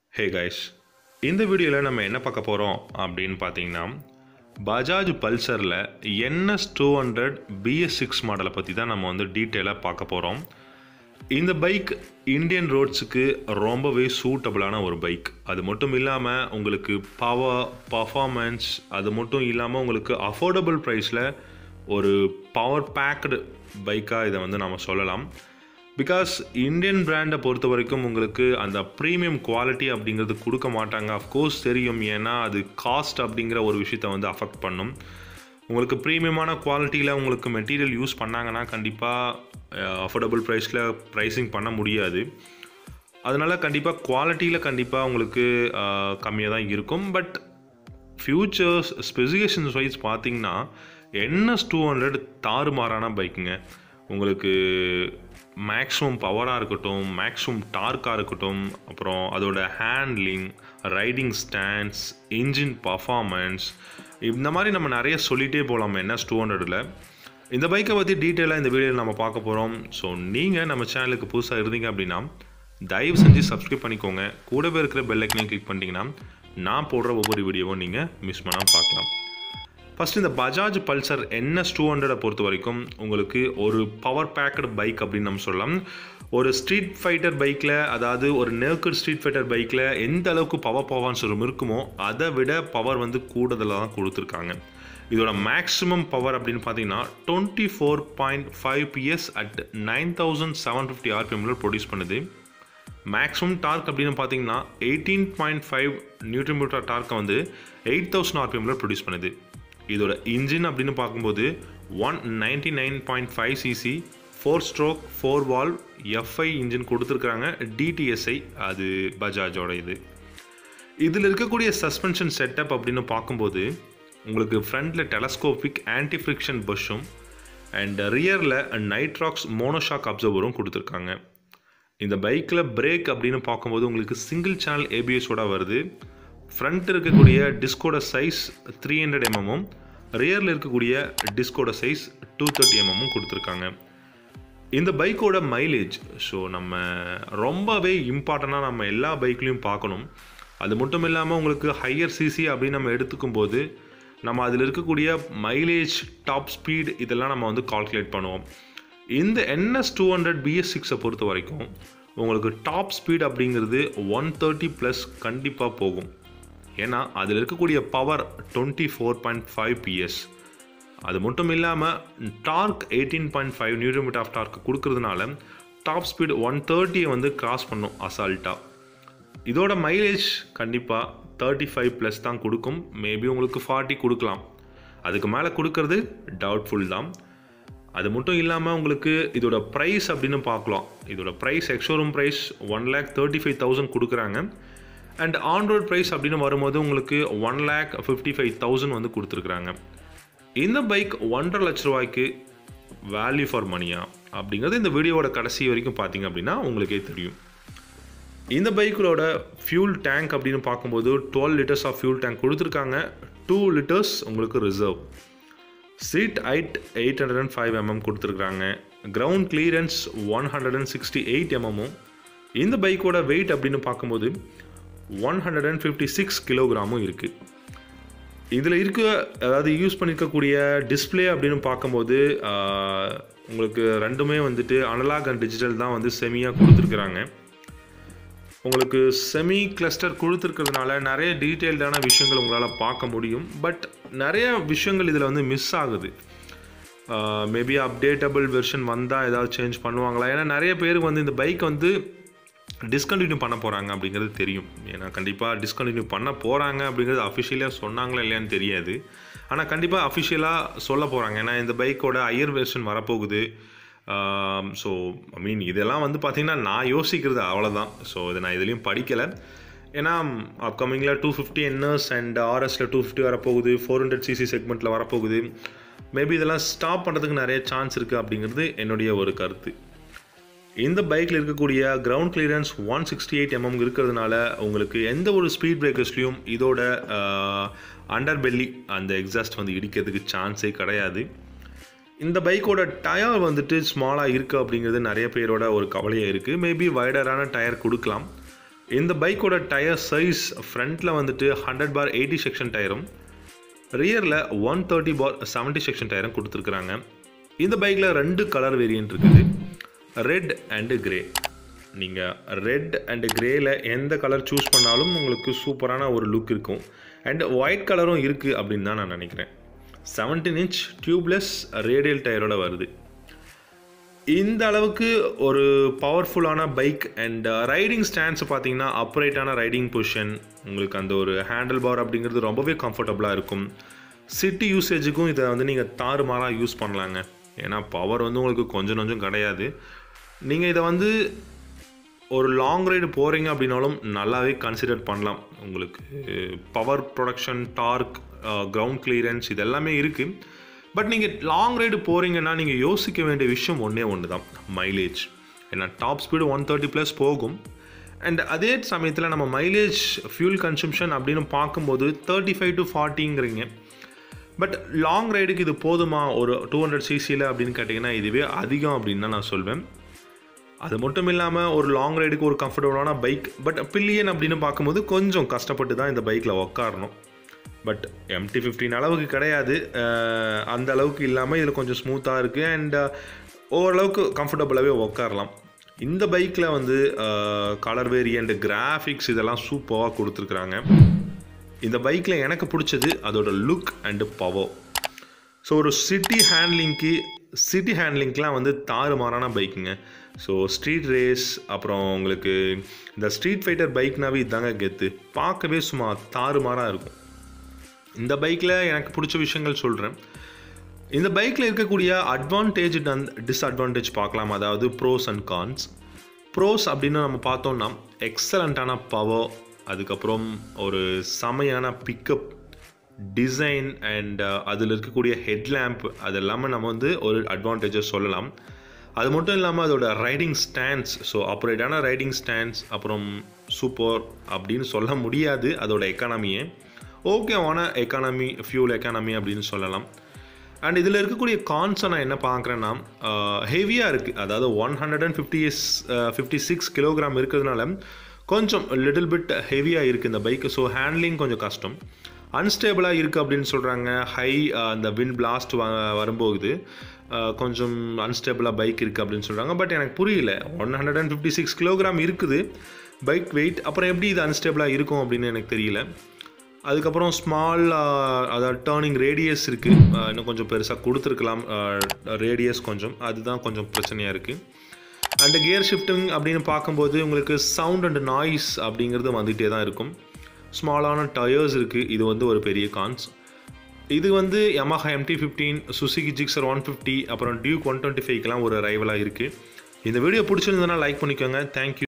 hey guys இந்த வீடியோவில் நம்ம என்ன பார்க்க போகிறோம் அப்படின்னு பார்த்தீங்கன்னா பஜாஜ் பல்சரில் NS two hundred BS six மாடலை பற்றி தான் நம்ம வந்து டீட்டெயிலாக பார்க்க போகிறோம் இந்த பைக் இந்தியன் ரோட்ஸுக்கு ரொம்பவே சூட்டபிளான ஒரு பைக் அது மட்டும் இல்லாமல் உங்களுக்கு பவர் பர்ஃபார்மன்ஸ் அது மட்டும் இல்லாமல் உங்களுக்கு அஃபோர்டபுள் ப்ரைஸில் ஒரு பவர் பேக்டு பைக்காக இதை வந்து நம்ம சொல்லலாம் பிகாஸ் இந்தியன் பிராண்டை பொறுத்த வரைக்கும் உங்களுக்கு அந்த ப்ரீமியம் குவாலிட்டி அப்படிங்கிறது கொடுக்க மாட்டாங்க அஃப்கோர்ஸ் தெரியும் ஏன்னா அது காஸ்ட் அப்படிங்கிற ஒரு விஷயத்த வந்து அஃபெக்ட் பண்ணும் உங்களுக்கு ப்ரீமியமான குவாலிட்டியில் உங்களுக்கு மெட்டீரியல் யூஸ் பண்ணாங்கன்னா கண்டிப்பாக அஃபோர்டபுள் ப்ரைஸில் ப்ரைஸிங் பண்ண முடியாது அதனால் கண்டிப்பாக குவாலிட்டியில் கண்டிப்பாக உங்களுக்கு கம்மியாக தான் இருக்கும் பட் ஃப்யூச்சர்ஸ் ஸ்பெசிஃபிகேஷன்ஸ் வைஸ் பார்த்தீங்கன்னா என்எஸ் டூ ஹண்ட்ரட் தாறுமாறான பைக்குங்க உங்களுக்கு மேக்ஸிமம் பவராக இருக்கட்டும் மேக்ஸிமம் டார்க்காக இருக்கட்டும் அப்புறம் அதோட handling riding stance engine performance இந்த மாதிரி நம்ம நிறைய சொல்லிகிட்டே போகலாம் என்எஸ் டூ ஹண்ட்ரடில் இந்த பைக்கை பற்றி டீட்டெயிலாக இந்த வீடியோவில் நம்ம பார்க்க போகிறோம் ஸோ நீங்கள் நம்ம சேனலுக்கு புதுசாக இருந்தீங்க அப்படின்னா தயவு செஞ்சு சப்ஸ்கிரைப் பண்ணிக்கோங்க கூடவே இருக்கிற பெல் ஐக்கனையும் கிளிக் பண்ணிட்டீங்கன்னா நான் போடுற ஒவ்வொரு வீடியோவும் நீங்கள் மிஸ் பண்ணாமல் பார்க்கலாம் ஃபஸ்ட் இந்த பஜாஜ் பல்சர் என்எஸ் டூ ஹண்ட்ரடை பொறுத்த வரைக்கும் உங்களுக்கு ஒரு பவர் பேக்கடு பைக் அப்படின்னு நம்ம சொல்லலாம் ஒரு ஸ்ட்ரீட் ஃபைட்டர் பைக்கில் அதாவது ஒரு நேர்க்கட் ஸ்ட்ரீட் ஃபைட்டர் பைக்கில் எந்த அளவுக்கு பவர் பர்ஃபார்மன்ஸ் இருக்குமோ அதை விட பவர் வந்து கூடுதலாக தான் கொடுத்துருக்காங்க இதோட மேக்ஸிமம் பவர் அப்படின்னு பார்த்தீங்கன்னா twenty four point five PS at nine thousand seven fifty ஆர்பிஎம்ல ப்ரொடியூஸ் பண்ணுது மேக்ஸிமம் டார்க் அப்படின்னு பார்த்தீங்கன்னா eighteen point five newton meter டார்க்கை வந்து எயிட் தௌசண்ட் ஆர்பிஎம்ல ப்ரொடியூஸ் பண்ணுது இதோட இன்ஜின் அப்படின்னு பார்க்கும்போது one ninety nine point five CC four stroke four valve FI engine கொடுத்துருக்குறாங்க டிடிஎஸ்ஐ அது பஜாஜோட இது இதில் இருக்கக்கூடிய சஸ்பென்ஷன் செட்டப் அப்படின்னு பார்க்கும்போது உங்களுக்கு ஃப்ரண்டில் டெலஸ்கோபிக் ஆன்டி ஃப்ரிக்ஷன் பஷ்ஷும் அண்ட் ரியரில் நைட்ராக்ஸ் மோனோஷாக் அப்சர்வரும் கொடுத்துருக்காங்க இந்த பைக்கில் பிரேக் அப்படின்னு பார்க்கும்போது உங்களுக்கு சிங்கிள் சேனல் ஏபிஎஸோட வருது ஃப்ரண்ட் இருக்கக்கூடிய டிஸ்கோட சைஸ் த்ரீ ஹண்ட்ரட் எம்எம்மும் ரியரில் இருக்கக்கூடிய டிஸ்கோட சைஸ் டூ தேர்ட்டி எம்எம்மும் கொடுத்துருக்காங்க இந்த பைக்கோட மைலேஜ் ஸோ நம்ம ரொம்பவே இம்பார்ட்டண்ட்டாக நம்ம எல்லா பைக்லேயும் பார்க்கணும் அது மட்டும் இல்லாமல் உங்களுக்கு ஹையர் சிசி அப்படின்னு நம்ம எடுத்துக்கும் போது நம்ம அதில் இருக்கக்கூடிய மைலேஜ் டாப் ஸ்பீட் இதெல்லாம் நம்ம வந்து கால்குலேட் பண்ணுவோம் இந்த என்எஸ் டூ ஹண்ட்ரட் பிஎஸ் சிக்ஸை பொறுத்த வரைக்கும் உங்களுக்கு டாப் ஸ்பீட் அப்படிங்கிறது ஒன் தேர்ட்டி ப்ளஸ் கண்டிப்பாக போகும் ஏன்னா அதில் இருக்கக்கூடிய power twenty four point five PS அது மட்டும் இல்லாமல் torque eighteen point five newton meter of torque கொடுக்கறதுனால டாப் ஸ்பீட் ஒன் தேர்ட்டியை வந்து கிராஸ் பண்ணும் அசால்ட்டாக இதோட மைலேஜ் கண்டிப்பாக தேர்ட்டி ஃபைவ் ப்ளஸ் தான் கொடுக்கும் மேபி உங்களுக்கு ஃபார்ட்டி கொடுக்கலாம் அதுக்கு மேலே கொடுக்கறது டவுட்ஃபுல் தான் அது மட்டும் இல்லாமல் உங்களுக்கு இதோட ப்ரைஸ் அப்படின்னு பார்க்கலாம் இதோட price ex showroom price one lakh thirty five thousand கொடுக்குறாங்க அண்ட் ஆன்ரோட் ப்ரைஸ் அப்படின்னு வரும்போது உங்களுக்கு one lakh fifty five thousand வந்து கொடுத்துருக்குறாங்க இந்த பைக் ஒன்றரை லட்ச ரூபாய்க்கு வேல்யூ ஃபார் மணியா அப்படிங்கிறது இந்த வீடியோவோட கடைசி வரைக்கும் பார்த்தீங்க அப்படின்னா உங்களுக்கே தெரியும் இந்த பைக்கோட ஃபியூல் டேங்க் அப்படின்னு பார்க்கும்போது twelve litres of fuel tank கொடுத்துருக்காங்க டூ லிட்டர்ஸ் உங்களுக்கு reserve seat height eight hundred and five MM கொடுத்துருக்குறாங்க ground clearance one hundred and sixty eight எம்எம்மும் இந்த பைக்கோட வெயிட் அப்படின்னு பார்க்கும்போது one hundred and fifty six கிலோகிராமும் இருக்குது இதில் இருக்க அதாவது யூஸ் பண்ணியிருக்கக்கூடிய டிஸ்பிளே அப்படின்னு பார்க்கும்போது உங்களுக்கு ரெண்டுமே வந்துட்டு அனலாக் அண்ட் டிஜிட்டல் தான் வந்து செமியாக கொடுத்துருக்குறாங்க உங்களுக்கு செமி கிளஸ்டர் கொடுத்துருக்கிறதுனால நிறைய டீட்டெயில்டான விஷயங்கள் உங்களால் பார்க்க முடியும் பட் நிறைய விஷயங்கள் இதில் வந்து மிஸ் ஆகுது மேபி அப்டேட்டபிள் வெர்ஷன் வந்தால் ஏதாவது சேஞ்ச் பண்ணுவாங்களா ஏன்னா நிறைய பேருக்கு வந்து இந்த பைக் வந்து டிஸ்கண்டினியூ பண்ண போகிறாங்க அப்படிங்கிறது தெரியும் ஏன்னா கண்டிப்பாக டிஸ்கண்டினியூ பண்ண போகிறாங்க அப்படிங்கிறது அஃபிஷியலாக சொன்னாங்களா இல்லையான்னு தெரியாது ஆனால் கண்டிப்பாக அஃபிஷியலாக சொல்ல போகிறாங்க ஏன்னா இந்த பைக்கோட ஹையர் வெர்ஷன் வரப்போகுது ஸோ ஐ மீன் இதெல்லாம் வந்து பார்த்திங்கன்னா நான் யோசிக்கிறது அவ்வளோதான் ஸோ இதை நான் இதுலேயும் படிக்கலை ஏன்னா அப்கமிங்கில் டூ ஃபிஃப்டி என்எஸ் அண்ட் ஆர்எஸில் டூ ஃபிஃப்டி வரப்போகுது ஃபோர் ஹண்ட்ரட் சிசி செக்மெண்ட்டில் வரப்போகுது மேபி இதெல்லாம் ஸ்டாப் பண்ணுறதுக்கு நிறைய சான்ஸ் இருக்குது அப்படிங்கிறது என்னுடைய ஒரு கருத்து இந்த பைக்கில் இருக்கக்கூடிய ground clearance one sixty eight MM இருக்கிறதுனால உங்களுக்கு எந்த ஒரு ஸ்பீட் பிரேக்கர்ஸ்லையும் இதோட அண்டர் பெல்லி அந்த எக்ஸாஸ்ட் வந்து இடிக்கிறதுக்கு சான்ஸே கிடையாது இந்த பைக்கோட டயர் வந்துட்டு ஸ்மாலாக இருக்குது அப்படிங்கிறது நிறைய பேரோட ஒரு கவலையாக இருக்குது மேபி வைடரான டயர் கொடுக்கலாம் இந்த பைக்கோட டயர் சைஸ் ஃப்ரண்ட்டில் வந்துட்டு ஹண்ட்ரட் பார் எயிட்டி செக்ஷன் டயரும் ரியரில் one thirty by seventy section டயரும் கொடுத்துருக்குறாங்க இந்த பைக்கில் ரெண்டு கலர் வேரியன்ட் இருக்குது ரெட் அண்டு கிரே நீங்கள் ரெட் அண்டு கிரேயில் எந்த கலர் சூஸ் பண்ணாலும் உங்களுக்கு சூப்பரான ஒரு லுக் இருக்கும் அண்ட் ஒயிட் கலரும் இருக்குது அப்படின்னு தான் நான் நினைக்கிறேன் செவன்டீன் இன்ச் டியூப்லெஸ் ரேடியல் டயரோட வருது இந்த அளவுக்கு ஒரு பவர்ஃபுல்லான பைக் அண்ட் ரைடிங் ஸ்டாண்ட்ஸ் பார்த்தீங்கன்னா அப்ரைட்டான ரைடிங் பொசிஷன் உங்களுக்கு அந்த ஒரு ஹேண்டில் பார் அப்படிங்கிறது ரொம்பவே கம்ஃபர்டபுளாக இருக்கும் சிட்டி யூசேஜுக்கும் இதை வந்து நீங்கள் தாறுமாறாக யூஸ் பண்ணலாங்க ஏன்னா பவர் வந்து உங்களுக்கு கொஞ்சம் கொஞ்சம் கிடையாது நீங்கள் இதை வந்து ஒரு லாங் ரைடு போகிறீங்க அப்படின்னாலும் நல்லாவே கன்சிடர் பண்ணலாம் உங்களுக்கு power production torque ground clearance இது எல்லாமே இருக்குது பட் நீங்கள் லாங் ரைடு போகிறீங்கன்னா நீங்கள் யோசிக்க வேண்டிய விஷயம் ஒன்றே ஒன்று தான் மைலேஜ் ஏன்னா top speed one thirty plus போகும் அண்ட் அதே சமயத்தில் நம்ம மைலேஜ் ஃபியூல் கன்சம்ஷன் அப்படின்னு பார்க்கும்போது தேர்ட்டி ஃபைவ் டு ஃபார்ட்டிங்கிறீங்க பட் லாங் ரைடுக்கு இது போதுமா ஒரு டூ ஹண்ட்ரட் சிசியில் அப்படின்னு கேட்டிங்கன்னா இதுவே அதிகம் அப்படின்னு தான் நான் சொல்வேன் அது மட்டும் இல்லாமல் ஒரு லாங் ரைடுக்கு ஒரு கம்ஃபர்டபுளான பைக் பட் பில்லியன் அப்படின்னு பார்க்கும்போது கொஞ்சம் கஷ்டப்பட்டு தான் இந்த பைக்கில் உக்காரணும் பட் எம்டி ஃபிஃப்டின் அளவுக்கு கிடையாது அஹ் அந்த அளவுக்கு இல்லாமல் இதில் கொஞ்சம் ஸ்மூத்தாக இருக்குது அண்ட் ஓரளவுக்கு கம்ஃபர்டபுளாகவே உக்காரலாம் இந்த பைக்கில் வந்து கலர் வேரியண்ட் கிராஃபிக்ஸ் இதெல்லாம் சூப்பராக கொடுத்துருக்குறாங்க இந்த பைக்கில் எனக்கு பிடிச்சது அதோட லுக் அண்டு பவர் ஸோ ஒரு சிட்டி ஹேண்ட்லிங்க்கு சிட்டி ஹேண்ட்லிங்க்லாம் வந்து தாறுமாறான பைக்குங்க ஸோ ஸ்ட்ரீட் ரேஸ் அப்புறம் உங்களுக்கு இந்த ஸ்ட்ரீட் ஃபைட்டர் பைக்னாவே இதாங்க கெத்து பார்க்கவே சும்மா தாறுமாறாக இருக்கும் இந்த பைக்கில் எனக்கு பிடிச்ச விஷயங்கள் சொல்கிறேன் இந்த பைக்கில் இருக்கக்கூடிய அட்வான்டேஜ் அண்ட் டிஸ்அட்வான்டேஜ் பார்க்கலாம் அதாவது ப்ரோஸ் அண்ட் கான்ஸ் ப்ரோஸ் அப்படின்னு நம்ம பார்த்தோம்னா எக்ஸலண்ட்டான பவர் அதுக்கப்புறம் ஒரு செமையான பிக்கப் டிசைன் அண்ட் அதில் இருக்கக்கூடிய ஹெட்லேம்ப் அது எல்லாமே நம்ம வந்து ஒரு அட்வான்டேஜஸ் சொல்லலாம் அது மட்டும் இல்லாமல் அதோட ரைடிங் ஸ்டாண்ட்ஸ் ஸோ அப்ரேட்டான ரைடிங் ஸ்டாண்ட்ஸ் அப்புறம் சூப்பர் அப்படின்னு சொல்ல முடியாது அதோட எக்கானமியே ஓகேவான எக்கானமி ஃபியூல் எக்கானமி அப்படின்னு சொல்லலாம் அண்ட் இதில் இருக்கக்கூடிய கான்ஸை நான் என்ன பார்க்குறேன்னா ஹெவியாக இருக்குது அதாவது one hundred and fifty fifty six kilogram இருக்கிறதுனால கொஞ்சம் லிட்டில் பிட் ஹெவியாக இருக்குது இந்த பைக்கு ஸோ ஹேண்ட்லிங் கொஞ்சம் கஷ்டம் அன்ஸ்டேபிளாக இருக்குது அப்படின்னு சொல்கிறாங்க ஹை அந்த வின் பிளாஸ்ட் வ வரும்போது அஹ், கொஞ்சம் அன்ஸ்டேபிளாக பைக் இருக்குது அப்படின்னு சொல்கிறாங்க பட் எனக்கு புரியல one hundred and fifty six kilogram இருக்குது பைக் வெயிட் அப்புறம் எப்படி இது அன்ஸ்டேபிளாக இருக்கும் அப்படின்னு எனக்கு தெரியல அதுக்கப்புறம் ஸ்மால் அதாவது டேர்னிங் ரேடியஸ் இருக்குது இன்னும் கொஞ்சம் பெருசாக கொடுத்துருக்கலாம் ரேடியஸ் கொஞ்சம் அதுதான் கொஞ்சம் பிரச்சனையாக இருக்குது அண்ட் கியர் ஷிஃப்டிங் அப்படின்னு பார்க்கும்போது உங்களுக்கு சவுண்ட் அண்ட் நாய்ஸ் அப்படிங்கிறது வந்துகிட்டே தான் இருக்கும் ஸ்மாலான டயர்ஸ் இருக்குது இது வந்து ஒரு பெரிய கான்ஸ் இது வந்து Yamaha MT fifteen Suzuki Gixxer one fifty அப்புறம் டியூக் ஒன் டுவெண்ட்டி ஃபைவ்க்கெலாம் ஒரு ரைவலாக இருக்குது இந்த வீடியோ பிடிச்சிருந்ததுன்னா லைக் பண்ணிக்கோங்க தேங்க்யூ